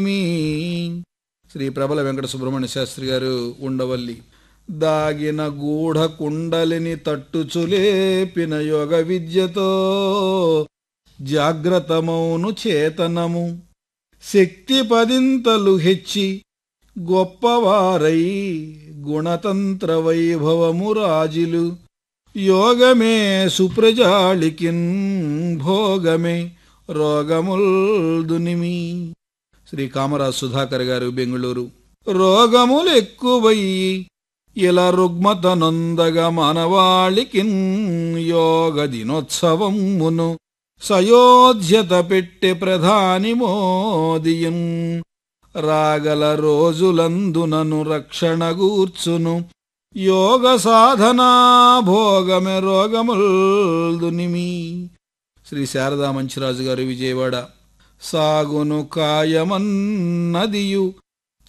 మీ శ్రీ ప్రబల వెంకట సుబ్రహ్మణ్య శాస్త్రి గారు ఉండవల్లి దాగిన గూఢ కుండలిని తట్టుచులేపిన యోగ విద్యతో జాగ్రత్తమౌను చేతనము శక్తి పదింతలు హెచ్చి గొప్పవారై గుణతంత్ర వైభవము రాజులు యోగమే సుప్రజాళికిన్ భోగమే రోగముల్ దునిమి శ్రీ కామరాజ్ సుధాకర్ గారు బెంగుళూరు రోగములు ఎక్కువయ్యి ఇలా రుగ్మత నొందగ మానవాళికిన్ యోగ దినోత్సవమును సయోధ్యత పెట్టె ప్రధాని మోదియం రాగల రోజులందునను రక్షణ గూర్చును యోగ సాధనా భోగమె రోగముల్దునిమి శ్రీ శారదా మంచిరాజు గారు విజయవాడ సాగును కాయమన్నదియు